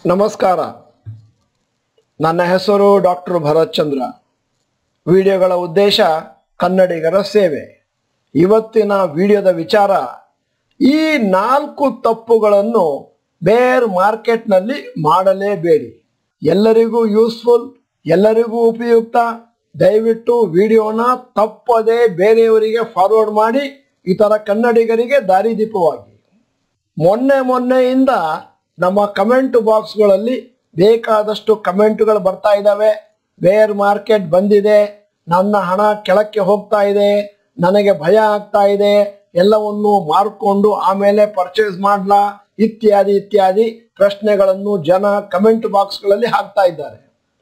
ನಮಸ್ಕಾರ ನನ್ನ ಹೆಸರು ಡಾಕ್ಟರ್ ಭರತ್ ಚಂದ್ರ ವಿಡಿಯೋಗಳ ಉದ್ದೇಶ ಕನ್ನಡಿಗರ ಸೇವೆ ಇವತ್ತಿನ ವಿಡಿಯೋದ ವಿಚಾರ ಈ ನಾಲ್ಕು ತಪ್ಪುಗಳನ್ನು ಬೇರ್ ಮಾರ್ಕೆಟ್ನಲ್ಲಿ ಮಾಡಲೇಬೇಡಿ ಎಲ್ಲರಿಗೂ ಯೂಸ್ಫುಲ್ ಎಲ್ಲರಿಗೂ ಉಪಯುಕ್ತ ದಯವಿಟ್ಟು ವಿಡಿಯೋನ ತಪ್ಪದೆ ಬೇರೆಯವರಿಗೆ ಫಾರ್ವರ್ಡ್ ಮಾಡಿ ಇತರ ಕನ್ನಡಿಗರಿಗೆ ದಾರಿದೀಪವಾಗಿ ಮೊನ್ನೆ ಮೊನ್ನೆಯಿಂದ ನಮ್ಮ ಕಮೆಂಟ್ ಬಾಕ್ಸ್ಗಳಲ್ಲಿ ಬೇಕಾದಷ್ಟು ಕಮೆಂಟ್ಗಳು ಬರ್ತಾ ಇದ್ದಾವೆ ಬೇರ್ ಮಾರ್ಕೆಟ್ ಬಂದಿದೆ ನನ್ನ ಹಣ ಕೆಳಕ್ಕೆ ಹೋಗ್ತಾ ಇದೆ ನನಗೆ ಭಯ ಆಗ್ತಾ ಇದೆ ಎಲ್ಲವನ್ನು ಮಾರ್ಕೊಂಡು ಆಮೇಲೆ ಪರ್ಚೇಸ್ ಮಾಡ್ಲಾ ಇತ್ಯಾದಿ ಇತ್ಯಾದಿ ಪ್ರಶ್ನೆಗಳನ್ನು ಜನ ಕಮೆಂಟ್ ಬಾಕ್ಸ್ಗಳಲ್ಲಿ ಹಾಕ್ತಾ ಇದ್ದಾರೆ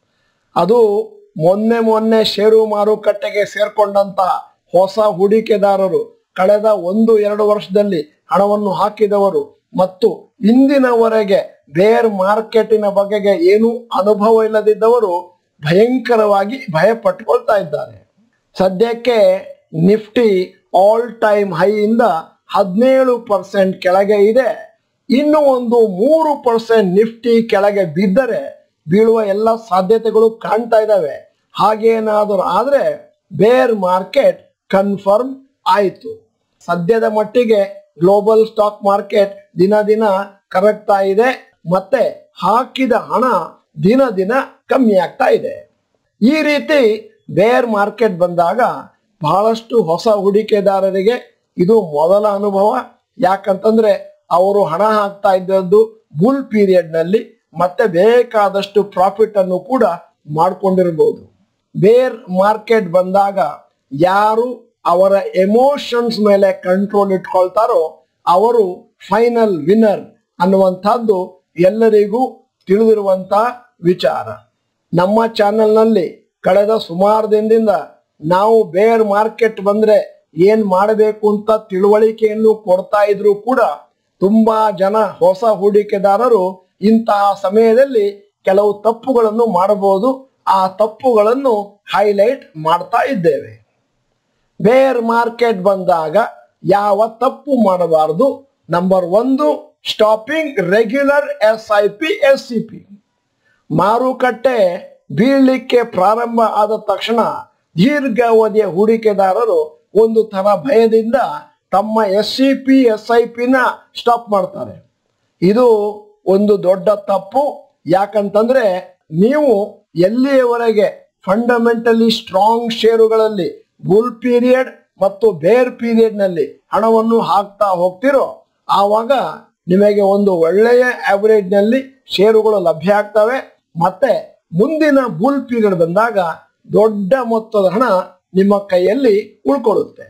ಅದು ಮೊನ್ನೆ ಮೊನ್ನೆ ಷೇರು ಮಾರುಕಟ್ಟೆಗೆ ಸೇರ್ಕೊಂಡಂತಹ ಹೊಸ ಹೂಡಿಕೆದಾರರು ಕಳೆದ ಒಂದು ಎರಡು ವರ್ಷದಲ್ಲಿ ಹಣವನ್ನು ಹಾಕಿದವರು ಮತ್ತು ಇಂದಿನವರೆಗೆ ಬೇರ್ ಮಾರ್ಕೆಟಿನ ಬಗೆಗೆ ಏನು ಅನುಭವ ಇಲ್ಲದಿದ್ದವರು ಭಯಂಕರವಾಗಿ ಭಯ ಪಟ್ಕೊಳ್ತಾ ಇದ್ದಾರೆ ಸದ್ಯಕ್ಕೆ ನಿಫ್ಟಿ ಆಲ್ ಟೈಮ್ ಹೈ ಇಂದ ಹದಿನೇಳು ಪರ್ಸೆಂಟ್ ಕೆಳಗೆ ಇದೆ ಇನ್ನು ಒಂದು ಮೂರು ಪರ್ಸೆಂಟ್ ನಿಫ್ಟಿ ಕೆಳಗೆ ಬಿದ್ದರೆ ಬೀಳುವ ಎಲ್ಲ ಸಾಧ್ಯತೆಗಳು ಕಾಣ್ತಾ ಇದ್ದಾವೆ ಹಾಗೇನಾದರೂ ಆದ್ರೆ ಬೇರ್ ಮಾರ್ಕೆಟ್ ಕನ್ಫರ್ಮ್ ಆಯಿತು ಸದ್ಯದ ಮಟ್ಟಿಗೆ ಗ್ಲೋಬಲ್ ಸ್ಟಾಕ್ ಮಾರ್ಕೆಟ್ ದಿನ ದಿನ ಕರಗ್ತಾ ಇದೆ ಮತ್ತೆ ಹಾಕಿದ ಹಣ ದಿನ ದಿನ ಕಮ್ಮಿ ಆಗ್ತಾ ಇದೆ ಈ ರೀತಿ ಬೇರ್ ಮಾರ್ಕೆಟ್ ಬಂದಾಗ ಬಹಳಷ್ಟು ಹೊಸ ಹೂಡಿಕೆದಾರರಿಗೆ ಇದು ಮೊದಲ ಅನುಭವ ಯಾಕಂತಂದ್ರೆ ಅವರು ಹಣ ಹಾಕ್ತಾ ಇದ್ದದ್ದು ಬುಲ್ ಪೀರಿಯಡ್ ನಲ್ಲಿ ಮತ್ತೆ ಬೇಕಾದಷ್ಟು ಪ್ರಾಫಿಟ್ ಅನ್ನು ಕೂಡ ಮಾಡ್ಕೊಂಡಿರ್ಬೋದು ಬೇರ್ ಮಾರ್ಕೆಟ್ ಬಂದಾಗ ಯಾರು ಅವರ ಎಮೋಷನ್ಸ್ ಮೇಲೆ ಕಂಟ್ರೋಲ್ ಇಟ್ಕೊಳ್ತಾರೋ ಅವರು ಫೈನಲ್ ವಿನ್ನರ್ ಅನ್ನುವಂಥದ್ದು ಎಲ್ಲರಿಗೂ ತಿಳಿದಿರುವಂತಹ ವಿಚಾರ ನಮ್ಮ ಚಾನೆಲ್ನಲ್ಲಿ ಕಳೆದ ಸುಮಾರು ದಿನದಿಂದ ನಾವು ಬೇರ್ ಮಾರ್ಕೆಟ್ ಬಂದ್ರೆ ಏನ್ ಮಾಡಬೇಕು ಅಂತ ತಿಳುವಳಿಕೆಯನ್ನು ಕೊಡ್ತಾ ಇದ್ರು ಕೂಡ ತುಂಬಾ ಜನ ಹೊಸ ಹೂಡಿಕೆದಾರರು ಇಂತಹ ಸಮಯದಲ್ಲಿ ಕೆಲವು ತಪ್ಪುಗಳನ್ನು ಮಾಡಬಹುದು ಆ ತಪ್ಪುಗಳನ್ನು ಹೈಲೈಟ್ ಮಾಡ್ತಾ ಇದ್ದೇವೆ ಬೇರ್ ಮಾರ್ಕೆಟ್ ಬಂದಾಗ ಯಾವ ತಪ್ಪು ಮಾಡಬಾರದು ನಂಬರ್ ಒಂದು stopping regular S I P S C P ಮಾರುಕಟ್ಟೆ ಬೀಳ್ಲಿಕ್ಕೆ ಪ್ರಾರಂಭ ಆದ ತಕ್ಷಣ ದೀರ್ಘಾವಧಿಯ ಹೂಡಿಕೆದಾರರು ಒಂದು ತರ ಭಯದಿಂದ ತಮ್ಮ S C P S I ಪಿನ ಸ್ಟಾಪ್ ಮಾಡ್ತಾರೆ ಇದು ಒಂದು ದೊಡ್ಡ ತಪ್ಪು ಯಾಕಂತಂದ್ರೆ ನೀವು ಎಲ್ಲಿಯವರೆಗೆ ಫಂಡಮೆಂಟಲಿ ಸ್ಟ್ರಾಂಗ್ ಷೇರುಗಳಲ್ಲಿ ಬುಲ್ ಪೀರಿಯಡ್ ಮತ್ತು ಬೇರ್ ಪೀರಿಯಡ್ ನಲ್ಲಿ ಹಣವನ್ನು ಹಾಕ್ತಾ ಹೋಗ್ತಿರೋ ಆವಾಗ ನಿಮಗೆ ಒಂದು ಒಳ್ಳೆಯ ಆವರೇಜ್ ನಲ್ಲಿ ಷೇರುಗಳು ಲಭ್ಯ ಆಗ್ತವೆ ಮತ್ತೆ ಮುಂದಿನ ಬುಲ್ ಪೀರಿಯಡ್ ಬಂದಾಗ ದೊಡ್ಡ ಮೊತ್ತದ ಹಣ ನಿಮ್ಮ ಕೈಯಲ್ಲಿ ಉಳ್ಕೊಳ್ಳುತ್ತೆ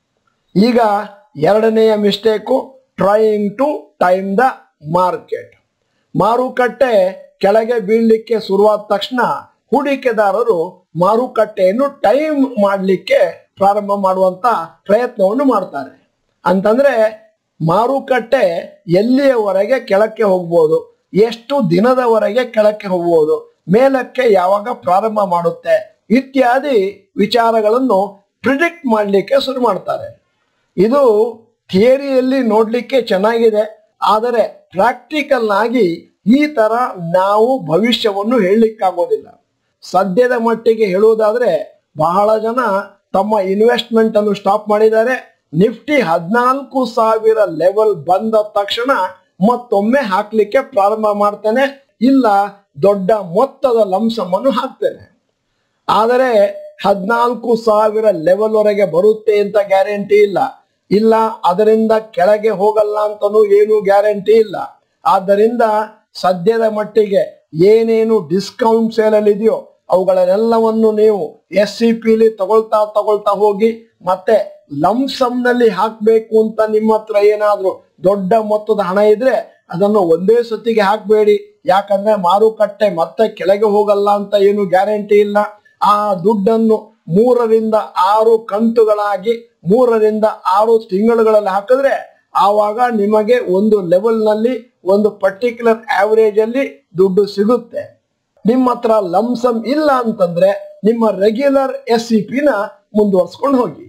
ಈಗ ಎರಡನೆಯ mistake trying to time the market ಮಾರುಕಟ್ಟೆ ಕೆಳಗೆ ಬೀಳಲಿಕ್ಕೆ ಶುರುವಾದ ತಕ್ಷಣ ಹೂಡಿಕೆದಾರರು ಮಾರುಕಟ್ಟೆಯನ್ನು ಟೈಮ್ ಮಾಡಲಿಕ್ಕೆ ಪ್ರಾರಂಭ ಮಾಡುವಂತ ಪ್ರಯತ್ನವನ್ನು ಮಾಡ್ತಾರೆ ಅಂತಂದ್ರೆ ಮಾರುಕಟ್ಟೆ ಎಲ್ಲಿಯವರೆಗೆ ಕೆಳಕ್ಕೆ ಹೋಗ್ಬೋದು ಎಷ್ಟು ದಿನದವರೆಗೆ ಕೆಳಕ್ಕೆ ಹೋಗ್ಬೋದು ಮೇಲಕ್ಕೆ ಯಾವಾಗ ಪ್ರಾರಂಭ ಮಾಡುತ್ತೆ ಇತ್ಯಾದಿ ವಿಚಾರಗಳನ್ನು ಪ್ರಿಡಿಕ್ಟ್ ಮಾಡಲಿಕ್ಕೆ ಶುರು ಮಾಡ್ತಾರೆ ಇದು ಥಿಯರಿಯಲ್ಲಿ ನೋಡ್ಲಿಕ್ಕೆ ಚೆನ್ನಾಗಿದೆ ಆದರೆ ಪ್ರಾಕ್ಟಿಕಲ್ ಆಗಿ ಈ ತರ ನಾವು ಭವಿಷ್ಯವನ್ನು ಹೇಳಲಿಕ್ಕಾಗೋದಿಲ್ಲ ಸದ್ಯದ ಮಟ್ಟಿಗೆ ಹೇಳುವುದಾದ್ರೆ ಬಹಳ ಜನ ತಮ್ಮ ಇನ್ವೆಸ್ಟ್ಮೆಂಟ್ ಅನ್ನು ಸ್ಟಾಪ್ ಮಾಡಿದ್ದಾರೆ ನಿಫ್ಟಿ ಹದಿನಾಲ್ಕು ಸಾವಿರ ಲೆವೆಲ್ ಬಂದ ತಕ್ಷಣ ಮತ್ತೊಮ್ಮೆ ಹಾಕ್ಲಿಕ್ಕೆ ಪ್ರಾರಂಭ ಮಾಡ್ತೇನೆ ಇಲ್ಲ ದೊಡ್ಡ ಮೊತ್ತದ ಲಂಸಮ್ ಅನ್ನು ಹಾಕ್ತೇನೆ ಆದರೆ ಹದಿನಾಲ್ಕು ಸಾವಿರ ಲೆವೆಲ್ ವರೆಗೆ ಬರುತ್ತೆ ಅಂತ ಗ್ಯಾರಂಟಿ ಇಲ್ಲ ಇಲ್ಲ ಅದರಿಂದ ಕೆಳಗೆ ಹೋಗಲ್ಲ ಅಂತನೂ ಏನು ಗ್ಯಾರಂಟಿ ಇಲ್ಲ ಆದ್ದರಿಂದ ಸದ್ಯದ ಮಟ್ಟಿಗೆ ಏನೇನು ಡಿಸ್ಕೌಂಟ್ ಸೇಲಲ್ಲಿ ಇದೆಯೋ ಅವುಗಳನ್ನೆಲ್ಲವನ್ನು ನೀವು ಎಸ್ ಸಿ ಪಿಲಿ ತಗೊಳ್ತಾ ತಗೊಳ್ತಾ ಹೋಗಿ ಮತ್ತೆ ಲಂಸಮ್ ನಲ್ಲಿ ಹಾಕ್ಬೇಕು ಅಂತ ನಿಮ್ಮ ಹತ್ರ ಏನಾದ್ರೂ ದೊಡ್ಡ ಮೊತ್ತದ ಹಣ ಇದ್ರೆ ಅದನ್ನು ಒಂದೇ ಸತಿಗೆ ಹಾಕಬೇಡಿ ಯಾಕಂದ್ರೆ ಮಾರುಕಟ್ಟೆ ಮತ್ತೆ ಕೆಳಗೆ ಹೋಗಲ್ಲ ಅಂತ ಏನು ಗ್ಯಾರಂಟಿ ಇಲ್ಲ ಆ ದುಡ್ಡನ್ನು ಮೂರರಿಂದ ಆರು ಕಂತುಗಳಾಗಿ ಮೂರರಿಂದ ಆರು ತಿಂಗಳುಗಳಲ್ಲಿ ಹಾಕಿದ್ರೆ ಆವಾಗ ನಿಮಗೆ ಒಂದು ಲೆವೆಲ್ ನಲ್ಲಿ ಒಂದು ಪರ್ಟಿಕ್ಯುಲರ್ ಆವರೇಜ್ ಅಲ್ಲಿ ದುಡ್ಡು ಸಿಗುತ್ತೆ ನಿಮ್ಮ ಹತ್ರ ಲಂಸಮ್ ಇಲ್ಲ ಅಂತಂದ್ರೆ ನಿಮ್ಮ ರೆಗ್ಯುಲರ್ ಎಸ್ ಸಿ ಪಿನ ಮುಂದುವರ್ಸ್ಕೊಂಡು ಹೋಗಿ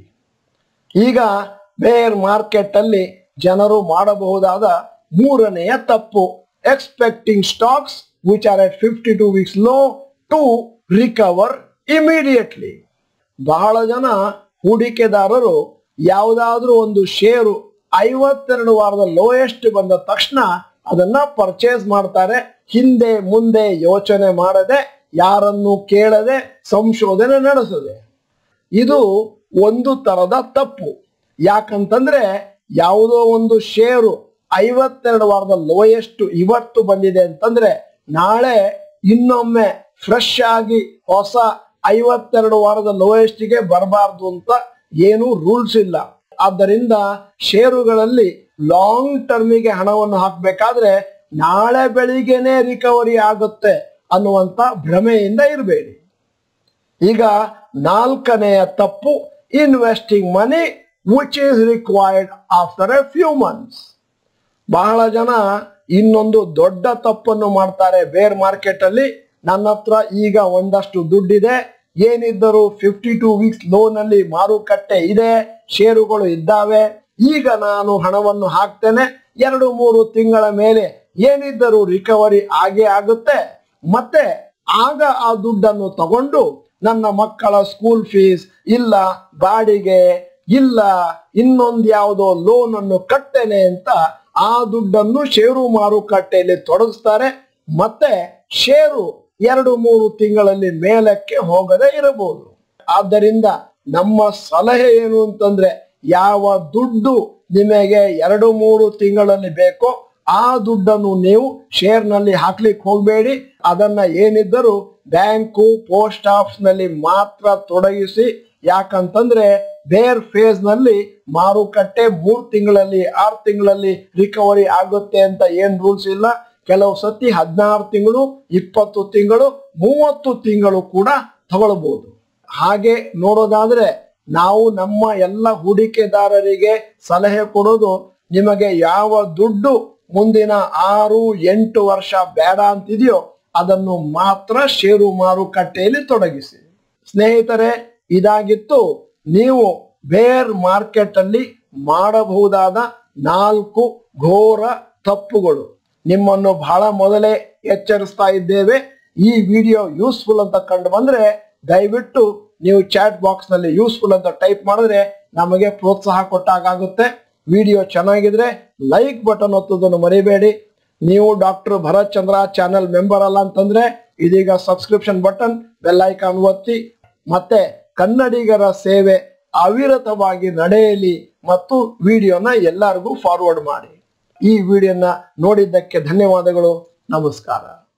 ಈಗ ಬೇರ್ ಮಾರ್ಕೆಟ್ ಅಲ್ಲಿ ಜನರು ಮಾಡಬಹುದಾದ ಮೂರನೆಯ ತಪ್ಪು expecting stocks which are at 52 weeks low to recover immediately. ಬಹಳ ಜನ ಹೂಡಿಕೆದಾರರು ಯಾವುದಾದ್ರೂ ಒಂದು ಷೇರು ಐವತ್ತೆರಡು ವಾರದ ಲೋಯೆಸ್ಟ್ ಬಂದ ತಕ್ಷಣ ಅದನ್ನ ಪರ್ಚೇಸ್ ಮಾಡ್ತಾರೆ ಹಿಂದೆ ಮುಂದೆ ಯೋಚನೆ ಮಾಡದೆ ಯಾರನ್ನು ಕೇಳದೆ ಸಂಶೋಧನೆ ನಡೆಸದೆ ಇದು ಒಂದು ತರದ ತಪ್ಪು ಯಾಕಂತಂದ್ರೆ ಯಾವುದೋ ಒಂದು ಷೇರು ಐವತ್ತೆರಡು ವಾರದ ಲೋಯೆಸ್ಟ್ ಇವತ್ತು ಬಂದಿದೆ ಅಂತಂದ್ರೆ ನಾಳೆ ಇನ್ನೊಮ್ಮೆ ಫ್ರೆಶ್ ಆಗಿ ಹೊಸ ಐವತ್ತೆರಡು ವಾರದ ಲೋಯೆಸ್ಟ್ಗೆ ಬರಬಾರ್ದು ಅಂತ ಏನು ರೂಲ್ಸ್ ಇಲ್ಲ ಆದ್ದರಿಂದ ಷೇರುಗಳಲ್ಲಿ ಲಾಂಗ್ ಟರ್ಮಿಗೆ ಹಣವನ್ನು ಹಾಕಬೇಕಾದ್ರೆ ನಾಳೆ ಬೆಳಿಗ್ಗೆನೆ ರಿಕವರಿ ಆಗುತ್ತೆ ಅನ್ನುವಂತ ಭ್ರಮೆಯಿಂದ ಇರಬೇಡಿ ಈಗ ನಾಲ್ಕನೆಯ ತಪ್ಪು investing money which is required after a few months ಬಹಳ ಜನ ಇನ್ನೊಂದು ದೊಡ್ಡ ತಪ್ಪನ್ನು ಮಾಡ್ತಾರೆ ಬೇರ್ ಮಾರ್ಕೆಟ್ ಅಲ್ಲಿ ನನ್ನ ಹತ್ರ ಈಗ ಒಂದಷ್ಟು ದುಡ್ಡಿದೆ ಏನಿದ್ದರೂ ಫಿಫ್ಟಿ ಟೂ ವೀಕ್ಸ್ ಲೋನ್ ಅಲ್ಲಿ ಮಾರುಕಟ್ಟೆ ಇದೆ ಷೇರುಗಳು ಇದ್ದಾವೆ ಈಗ ನಾನು ಹಣವನ್ನು ಹಾಕ್ತೇನೆ ಎರಡು ಮೂರು ತಿಂಗಳ ಮೇಲೆ ಏನಿದ್ದರೂ ರಿಕವರಿ ಆಗೇ ಆಗುತ್ತೆ ಮತ್ತೆ ಆಗ ಆ ದುಡ್ಡನ್ನು ತಗೊಂಡು ನನ್ನ ಮಕ್ಕಳ ಸ್ಕೂಲ್ ಫೀಸ್ ಇಲ್ಲ ಬಾಡಿಗೆ ಇಲ್ಲ ಇನ್ನೊಂದು ಯಾವುದೋ ಲೋನ್ ಅನ್ನು ಕಟ್ಟೇನೆ ಅಂತ ಆ ದುಡ್ಡನ್ನು ಷೇರು ಮಾರುಕಟ್ಟೆಯಲ್ಲಿ ತೊಡಗಿಸ್ತಾರೆ ಮತ್ತೆ ಷೇರು ಎರಡು ಮೂರು ತಿಂಗಳಲ್ಲಿ ಮೇಲಕ್ಕೆ ಹೋಗದೆ ಇರಬಹುದು ಆದ್ದರಿಂದ ನಮ್ಮ ಸಲಹೆ ಏನು ಅಂತಂದ್ರೆ ಯಾವ ದುಡ್ಡು ನಿಮಗೆ ಎರಡು ಮೂರು ತಿಂಗಳಲ್ಲಿ ಬೇಕೋ ಆ ದುಡ್ಡನ್ನು ನೀವು ಶೇರ್ ನಲ್ಲಿ ಹಾಕ್ಲಿಕ್ಕೆ ಹೋಗಬೇಡಿ ಅದನ್ನ ಏನಿದ್ದರೂ ಬ್ಯಾಂಕು ಪೋಸ್ಟ್ ಆಫೀಸ್ ನಲ್ಲಿ ಮಾತ್ರ ತೊಡಗಿಸಿ ಯಾಕಂತಂದ್ರೆ ಬೇರ್ ಫೇಸ್ ನಲ್ಲಿ ಮಾರುಕಟ್ಟೆ ಮೂರ್ ತಿಂಗಳಲ್ಲಿ ಆರು ತಿಂಗಳಲ್ಲಿ ರಿಕವರಿ ಆಗುತ್ತೆ ಅಂತ ಏನ್ ರೂಲ್ಸ್ ಇಲ್ಲ ಕೆಲವು ಸತಿ ಹದಿನಾರು ತಿಂಗಳು ಇಪ್ಪತ್ತು ತಿಂಗಳು ಮೂವತ್ತು ತಿಂಗಳು ಕೂಡ ತಗೊಳ್ಬಹುದು ಹಾಗೆ ನೋಡೋದಾದ್ರೆ ನಾವು ನಮ್ಮ ಎಲ್ಲ ಹೂಡಿಕೆದಾರರಿಗೆ ಸಲಹೆ ಕೊಡೋದು ನಿಮಗೆ ಯಾವ ದುಡ್ಡು ಮುಂದಿನ ಆರು ಎಂಟು ವರ್ಷ ಬೇಡ ಅಂತಿದೆಯೋ ಅದನ್ನು ಮಾತ್ರ ಷೇರು ಮಾರುಕಟ್ಟೆಯಲ್ಲಿ ತೊಡಗಿಸಿ ಸ್ನೇಹಿತರೆ ಇದಾಗಿತ್ತು ನೀವು ಬೇರ್ ಮಾರ್ಕೆಟ್ ಅಲ್ಲಿ ಮಾಡಬಹುದಾದ ನಾಲ್ಕು ಘೋರ ತಪ್ಪುಗಳು ನಿಮ್ಮನ್ನು ಬಹಳ ಮೊದಲೇ ಎಚ್ಚರಿಸ್ತಾ ಇದ್ದೇವೆ ಈ ವಿಡಿಯೋ ಯೂಸ್ಫುಲ್ ಅಂತ ಕಂಡು ಬಂದ್ರೆ ದಯವಿಟ್ಟು ನೀವು ಚಾಟ್ ಬಾಕ್ಸ್ ನಲ್ಲಿ ಯೂಸ್ಫುಲ್ ಅಂತ ಟೈಪ್ ಮಾಡಿದ್ರೆ ನಮಗೆ ಪ್ರೋತ್ಸಾಹ ಕೊಟ್ಟಾಗುತ್ತೆ ವಿಡಿಯೋ ಚೆನ್ನಾಗಿದ್ರೆ ಲೈಕ್ ಬಟನ್ ಒತ್ತೋದನ್ನು ಮರಿಬೇಡಿ ನೀವು doctor Bharath Chandra channel member ಅಲ್ಲ ಅಂತಂದ್ರೆ ಇದೀಗ ಸಬ್ಸ್ಕ್ರಿಪ್ಷನ್ ಬಟನ್ ಬೆಲ್ ಐಕಾನ್ ಒತ್ತಿ ಮತ್ತೆ ಕನ್ನಡಿಗರ ಸೇವೆ ಅವಿರತವಾಗಿ ನಡೆಯಲಿ ಮತ್ತು ವಿಡಿಯೋನ ಎಲ್ಲರಿಗೂ ಫಾರ್ವರ್ಡ್ ಮಾಡಿ ಈ ವಿಡಿಯೋನ ನೋಡಿದ್ದಕ್ಕೆ ಧನ್ಯವಾದಗಳು ನಮಸ್ಕಾರ